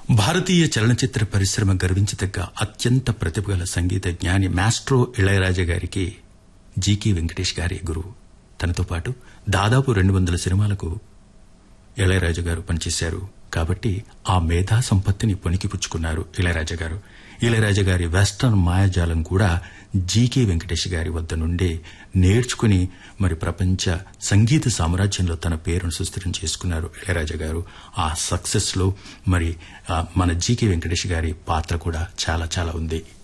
భారతీయ చలనచిత్ర పరిశ్రమ గర్వించదగ్గ అత్యంత ప్రతిభగల సంగీత జ్ఞాని మాస్ట్రో ఇళయరాజా గారికి జీకే వెంకటేష్ గారి గురువు తనతో పాటు దాదాపు రెండు వందల సినిమాలకు ఇళయరాజా గారు పనిచేశారు కాబట్టి ఆ మేధా సంపత్తిని పొనికిపుచ్చుకున్నారు ఇళయరాజా గారు ఇళయరాజా గారి వెస్టర్న్ మాయాజాలం కూడా జీకే వెంకటేష్ గారి వద్ద నుండే నేర్చుకుని మరి ప్రపంచ సంగీత సామ్రాజ్యంలో తన పేరును సుస్థిరం చేసుకున్నారు ఇళయరాజా గారు ఆ సక్సెస్ లో మరి ఆ, మన జీకే వెంకటేష్ గారి పాత్ర కూడా చాలా చాలా ఉంది